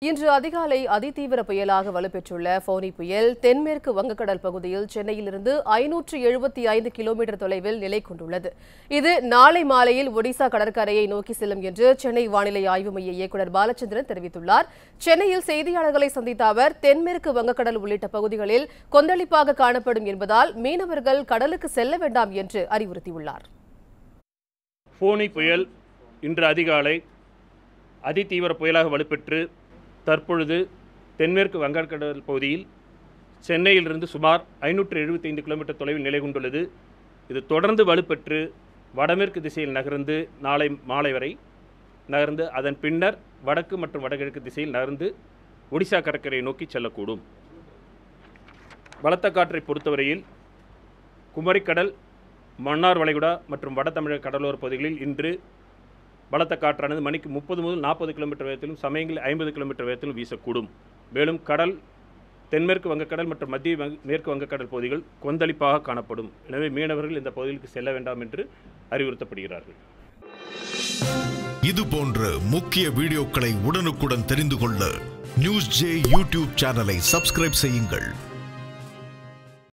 இன்று அதிகாலை அதிதீவிர புயலாக வலுப்பெற்றுள்ள ஃபோனி புயல் தென்மேற்கு வங்கக்கடல் பகுதியில் சென்னையிலிருந்து ஐநூற்று எழுபத்தி ஐந்து கிலோமீட்டர் தொலைவில் நிலை கொண்டுள்ளது இது நாளை மாலையில் ஒடிசா கடற்கரையை நோக்கி செல்லும் என்று சென்னை வானிலை ஆய்வு மைய இயக்குநர் பாலச்சந்திரன் தெரிவித்துள்ளார் சென்னையில் செய்தியாளர்களை சந்தித்த அவர் தென்மேற்கு வங்கக்கடல் உள்ளிட்ட பகுதிகளில் கொந்தளிப்பாக காணப்படும் என்பதால் மீனவர்கள் கடலுக்கு செல்ல வேண்டாம் என்று அறிவுறுத்தியுள்ளார் ஃபோனி புயல் இன்று அதிகாலை அதிதீவிர புயலாக வலுப்பெற்று தற்பொழுது தென்மேற்கு வங்கக்கடல் பகுதியில் சென்னையிலிருந்து சுமார் ஐநூற்று எழுபத்தைந்து கிலோமீட்டர் தொலைவில் நிலை கொண்டுள்ளது இது தொடர்ந்து வலுப்பெற்று வடமேற்கு திசையில் நகர்ந்து நாளை மாலை வரை நகர்ந்து அதன் பின்னர் வடக்கு மற்றும் வடகிழக்கு திசையில் நகர்ந்து ஒடிசா கடற்கரையை நோக்கி செல்லக்கூடும் பலத்த காற்றை பொறுத்தவரையில் குமரிக்கடல் மன்னார் வளைகுடா மற்றும் வட தமிழக கடலோர பகுதிகளில் இன்று பலத்த காற்றானது மணிக்கு முப்பது முதல் நாற்பது கிலோமீட்டர் வேகத்திலும் சமயங்களில் ஐம்பது கிலோமீட்டர் வேகத்திலும் வீசக்கூடும் மேலும் கடல் தென்மேற்கு வங்கக்கடல் மற்றும் மத்திய வங்க மேற்கு வங்கக்கடல் பகுதிகள் கொந்தளிப்பாக காணப்படும் எனவே மீனவர்கள் இந்த பகுதிகளுக்கு செல்ல வேண்டாம் என்று அறிவுறுத்தப்படுகிறார்கள் இது போன்ற முக்கிய வீடியோக்களை உடனுக்குடன் தெரிந்து கொள்ள நியூஸ் ஜே யூடியூப் சேனலை சப்ஸ்கிரைப் செய்யுங்கள்